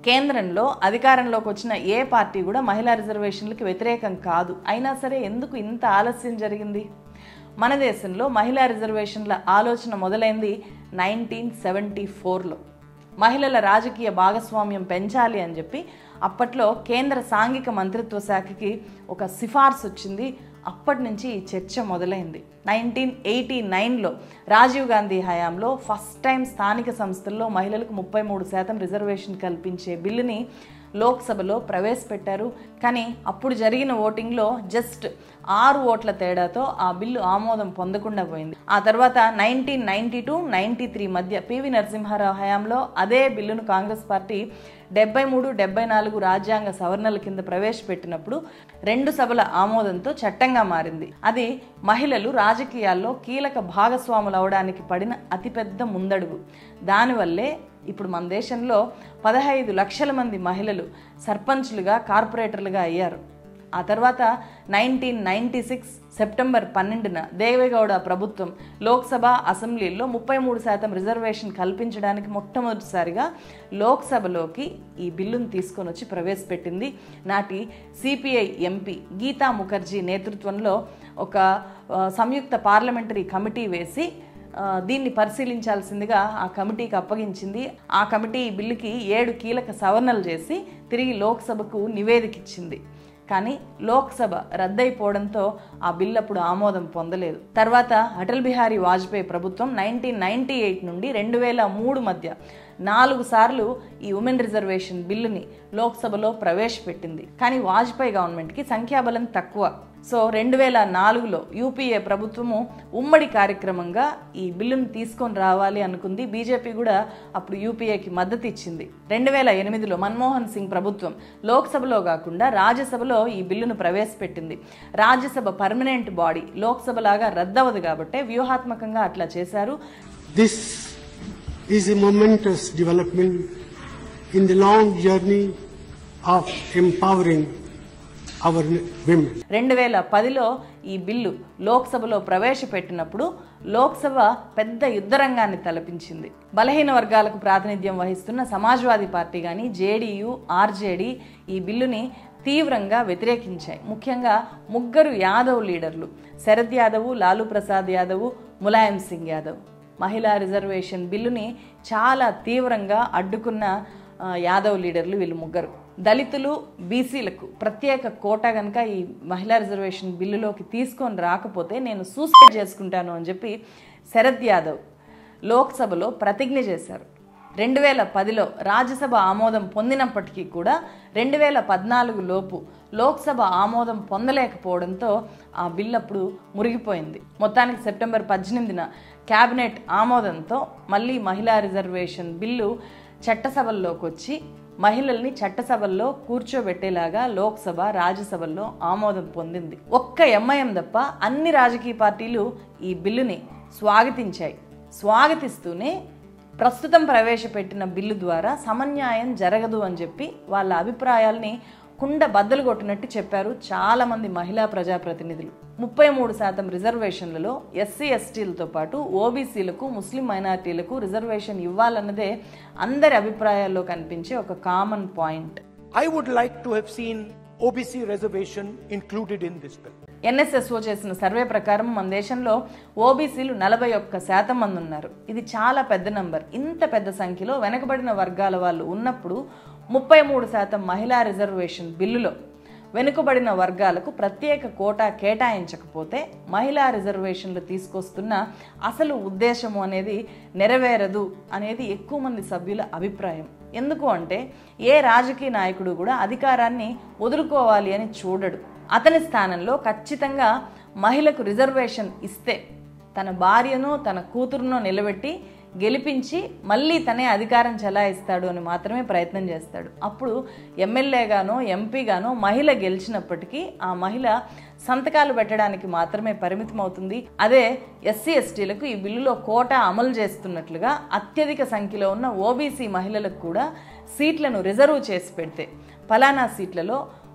కేంద్రంలో అధికారంలోకి వచ్చిన ఏ పార్టీ కూడా మహిళా రిజర్వేషన్లకి వ్యతిరేకం కాదు అయినా సరే ఎందుకు ఇంత ఆలస్యం జరిగింది మన దేశంలో మహిళా రిజర్వేషన్ల ఆలోచన మొదలైంది నైన్టీన్ సెవెంటీ ఫోర్లో మహిళల రాజకీయ భాగస్వామ్యం పెంచాలి అని చెప్పి అప్పట్లో కేంద్ర సాంఘిక మంత్రిత్వ శాఖకి ఒక సిఫార్సు వచ్చింది అప్పటి నుంచి ఈ చర్చ మొదలైంది నైన్టీన్ ఎయిటీ నైన్లో రాజీవ్ గాంధీ హయాంలో ఫస్ట్ టైం స్థానిక సంస్థల్లో మహిళలకు ముప్పై మూడు శాతం రిజర్వేషన్ కల్పించే బిల్లుని లోక్సభలో ప్రవేశపెట్టారు కానీ అప్పుడు జరిగిన ఓటింగ్లో జస్ట్ ఆరు ఓట్ల తేడాతో ఆ బిల్లు ఆమోదం పొందకుండా పోయింది ఆ తర్వాత nineteen ninety two ninety three మధ్య పివి నరసింహారావు హయాంలో అదే బిల్లును కాంగ్రెస్ పార్టీ డెబ్బై మూడు డెబ్బై నాలుగు రాజ్యాంగ సవరణల కింద ప్రవేశపెట్టినప్పుడు రెండు సభల ఆమోదంతో చట్టంగా మారింది అది మహిళలు రాజకీయాల్లో కీలక భాగస్వాములు అవడానికి పడిన అతిపెద్ద ముందడుగు దానివల్లే ఇప్పుడు మన దేశంలో పదహైదు లక్షల మంది మహిళలు సర్పంచ్లుగా కార్పొరేటర్లుగా అయ్యారు ఆ తర్వాత నైన్టీన్ నైన్టీ సిక్స్ సెప్టెంబర్ పన్నెండున దేవేగౌడ ప్రభుత్వం లోక్సభ అసెంబ్లీలో ముప్పై మూడు శాతం రిజర్వేషన్ కల్పించడానికి మొట్టమొదటిసారిగా లోక్సభలోకి ఈ బిల్లును తీసుకొని వచ్చి ప్రవేశపెట్టింది నాటి సిపిఐ ఎంపీ గీతా ముఖర్జీ నేతృత్వంలో ఒక ఆ, సంయుక్త పార్లమెంటరీ కమిటీ వేసి ఆ, దీన్ని పరిశీలించాల్సిందిగా ఆ కమిటీకి అప్పగించింది ఆ కమిటీ ఈ బిల్లుకి ఏడు కీలక సవరణలు చేసి తిరిగి లోక్సభకు నివేదిక ఇచ్చింది కానీ లోక్సభ రద్దయిపోవడంతో ఆ బిల్ అప్పుడు ఆమోదం పొందలేదు తర్వాత అటల్ బిహారీ వాజ్పేయి ప్రభుత్వం నైన్టీన్ నైన్టీ ఎయిట్ నుండి రెండు వేల మూడు మధ్య నాలుగు సార్లు ఈ ఉమెన్ రిజర్వేషన్ బిల్లుని లోక్సభలో ప్రవేశపెట్టింది కానీ వాజ్పేయి గవర్నమెంట్కి సంఖ్యాబలం తక్కువ సో రెండు వేల నాలుగులో యూపీఏ ప్రభుత్వము ఉమ్మడి కార్యక్రమంగా ఈ బిల్లును తీసుకొని రావాలి అనుకుంది బీజేపీ కూడా అప్పుడు యూపీఏకి మద్దతు ఇచ్చింది రెండు వేల ఎనిమిదిలో మన్మోహన్ సింగ్ ప్రభుత్వం లోక్సభలో కాకుండా రాజ్యసభలో ఈ బిల్లును ప్రవేశపెట్టింది రాజ్యసభ పర్మనెంట్ బాడీ లోక్సభ లాగా రద్దవదు కాబట్టే వ్యూహాత్మకంగా అట్లా చేశారు This is a momentous development in the long journey of empowering our women. రెండు వేల పదిలో ఈ బిల్లు లోక్సభలో ప్రవేశపెట్టినప్పుడు లోక్సభ పెద్ద యుద్ధరంగాన్ని తలపించింది బలహీన వర్గాలకు ప్రాతినిధ్యం వహిస్తున్న సమాజ్వాదీ పార్టీ కానీ జేడీయూ ఆర్జేడీ ఈ బిల్లుని తీవ్రంగా వ్యతిరేకించాయి ముఖ్యంగా ముగ్గురు యాదవ్ లీడర్లు శరద్ యాదవ్ లాలూ ప్రసాద్ యాదవ్ ములాయం సింగ్ యాదవ్ మహిళా రిజర్వేషన్ బిల్లుని చాలా తీవ్రంగా అడ్డుకున్న ఆ, యాదవ్ లీడర్లు వీళ్ళు ముగ్గురు దళితులు బీసీలకు ప్రత్యేక కోటా కనుక ఈ మహిళా రిజర్వేషన్ బిల్లులోకి తీసుకొని రాకపోతే నేను సూసైడ్ చేసుకుంటాను అని చెప్పి శరద్ యాదవ్ లోక్సభలో ప్రతిజ్ఞ చేశారు రెండు వేల పదిలో రాజ్యసభ ఆమోదం పొందినప్పటికీ కూడా రెండు వేల పద్నాలుగు లోపు లోక్సభ ఆమోదం పొందలేకపోవడంతో ఆ బిల్ అప్పుడు మురిగిపోయింది మొత్తానికి సెప్టెంబర్ పద్దెనిమిదిన కేబినెట్ ఆమోదంతో మళ్ళీ మహిళా రిజర్వేషన్ బిల్లు చట్టసభల్లోకి వచ్చి మహిళల్ని చట్టసభల్లో కూర్చోబెట్టేలాగా లోక్సభ రాజ్యసభల్లో ఆమోదం పొందింది ఒక్క ఎంఐఎం తప్ప అన్ని రాజకీయ పార్టీలు ఈ బిల్లుని స్వాగతించాయి స్వాగతిస్తూనే ప్రస్తుతం ప్రవేశపెట్టిన బిల్లు ద్వారా సమన్యాయం జరగదు అని చెప్పి వాళ్ళ అభిప్రాయాల్ని కుండ బద్దలు కొట్టినట్టు చెప్పారు చాలామంది మహిళా ప్రజాప్రతినిధులు ముప్పై మూడు శాతం రిజర్వేషన్లలో ఎస్సీ ఎస్టీలతో పాటు ఓబీసీలకు ముస్లిం మైనార్టీలకు రిజర్వేషన్ ఇవ్వాలన్నదే అందరి అభిప్రాయాల్లో కనిపించే ఒక common point I would like to have seen OBC reservation included in this bill. NSSO చేసిన సర్వే ప్రకారం మన దేశంలో ఓబీసీలు నలభై ఒక్క శాతం మంది ఉన్నారు ఇది చాలా పెద్ద నంబర్ ఇంత పెద్ద సంఖ్యలో వెనకబడిన వర్గాల వాళ్ళు ఉన్నప్పుడు ముప్పై మూడు శాతం మహిళా రిజర్వేషన్ బిల్లులో వెనుకబడిన వర్గాలకు ప్రత్యేక కోటా కేటాయించకపోతే మహిళా రిజర్వేషన్లు తీసుకొస్తున్న అసలు ఉద్దేశము అనేది నెరవేరదు అనేది ఎక్కువ మంది సభ్యుల అభిప్రాయం ఎందుకు అంటే ఏ రాజకీయ నాయకుడు కూడా అధికారాన్ని వదులుకోవాలి అని చూడడు అతని స్థానంలో ఖచ్చితంగా మహిళకు రిజర్వేషన్ ఇస్తే తన భార్యను తన కూతురును నిలబెట్టి గెలిపించి మళ్ళీ తనే అధికారం చెలాయిస్తాడు అని మాత్రమే ప్రయత్నం చేస్తాడు అప్పుడు ఎమ్మెల్యేగానో ఎంపీగానో మహిళ గెలిచినప్పటికీ ఆ మహిళ సంతకాలు పెట్టడానికి మాత్రమే పరిమితం అవుతుంది అదే ఎస్సీ ఎస్టీలకు ఈ బిల్లులో కోటా అమలు చేస్తున్నట్లుగా అత్యధిక సంఖ్యలో ఉన్న ఓబీసీ మహిళలకు కూడా సీట్లను రిజర్వ్ చేసి పెడితే ఫలానా సీట్లలో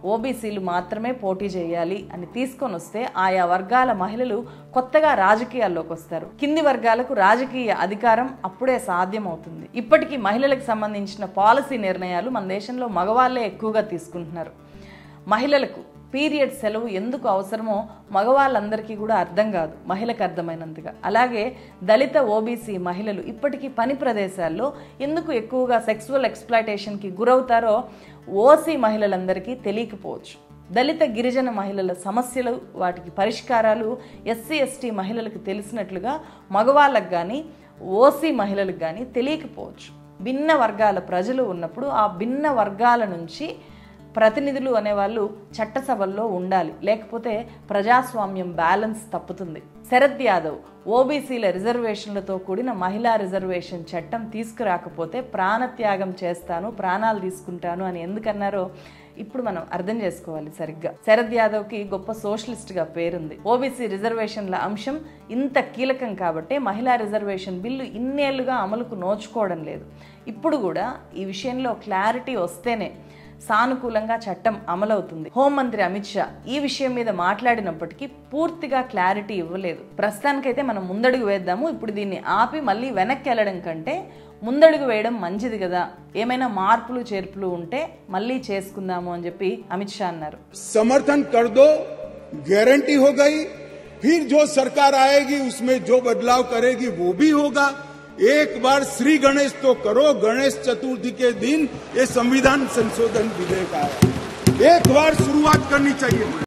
ఓబీసీలు మాత్రమే పోటీ చేయాలి అని తీసుకొని వస్తే ఆయా వర్గాల మహిళలు కొత్తగా రాజకీయాల్లోకి వస్తారు కింది వర్గాలకు రాజకీయ అధికారం అప్పుడే సాధ్యమవుతుంది ఇప్పటికీ మహిళలకు సంబంధించిన పాలసీ నిర్ణయాలు మన దేశంలో మగవాళ్ళే ఎక్కువగా తీసుకుంటున్నారు మహిళలకు పీరియడ్ సెలవు ఎందుకు అవసరమో మగవాళ్ళందరికీ కూడా అర్థం కాదు మహిళకు అర్థమైనంతగా అలాగే దళిత ఓబీసీ మహిళలు ఇప్పటికీ పని ప్రదేశాల్లో ఎందుకు ఎక్కువగా సెక్సువల్ ఎక్స్ప్లాయిటేషన్కి గురవుతారో ఓసీ మహిళలందరికీ తెలియకపోవచ్చు దళిత గిరిజన మహిళల సమస్యలు వాటికి పరిష్కారాలు ఎస్సీ ఎస్టీ మహిళలకు తెలిసినట్లుగా మగవాళ్ళకు కానీ ఓసీ మహిళలకు కానీ తెలియకపోవచ్చు భిన్న వర్గాల ప్రజలు ఉన్నప్పుడు ఆ భిన్న వర్గాల నుంచి ప్రతినిధులు అనేవాళ్ళు చట్టసభల్లో ఉండాలి లేకపోతే ప్రజాస్వామ్యం బ్యాలెన్స్ తప్పుతుంది శరద్ యాదవ్ ఓబీసీల రిజర్వేషన్లతో కూడిన మహిళా రిజర్వేషన్ చట్టం తీసుకురాకపోతే ప్రాణత్యాగం చేస్తాను ప్రాణాలు తీసుకుంటాను అని ఎందుకన్నారో ఇప్పుడు మనం అర్థం చేసుకోవాలి సరిగ్గా శరద్ యాదవ్కి గొప్ప సోషలిస్ట్గా పేరుంది ఓబీసీ రిజర్వేషన్ల అంశం ఇంత కీలకం కాబట్టే మహిళా రిజర్వేషన్ బిల్లు ఇన్నేళ్లుగా అమలుకు నోచుకోవడం లేదు ఇప్పుడు కూడా ఈ విషయంలో క్లారిటీ వస్తేనే సానుకూలంగా చట్టం అమలవుతుంది హోంమంత్రి అమిత్ షా ఈ విషయం మీద మాట్లాడినప్పటికీ పూర్తిగా క్లారిటీ ఇవ్వలేదు ప్రస్తుతానికైతే మనం ముందడుగు వేద్దాము ఇప్పుడు దీన్ని ఆపి మళ్ళీ వెనక్కి వెళ్ళడం కంటే ముందడుగు వేయడం మంచిది కదా ఏమైనా మార్పులు చేర్పులు ఉంటే మళ్ళీ చేసుకుందాము అని చెప్పి అమిత్ షా అన్నారు समर्थन कर दो गारंटी हो गई फिर जो सरकार आएगी उसमें जो बदलाव करेगी वो भी होगा एक बार श्री गणेश तो करो गणेश चतुर्थी के दिन ये संविधान संशोधन विधेयक आया एक बार शुरुआत करनी चाहिए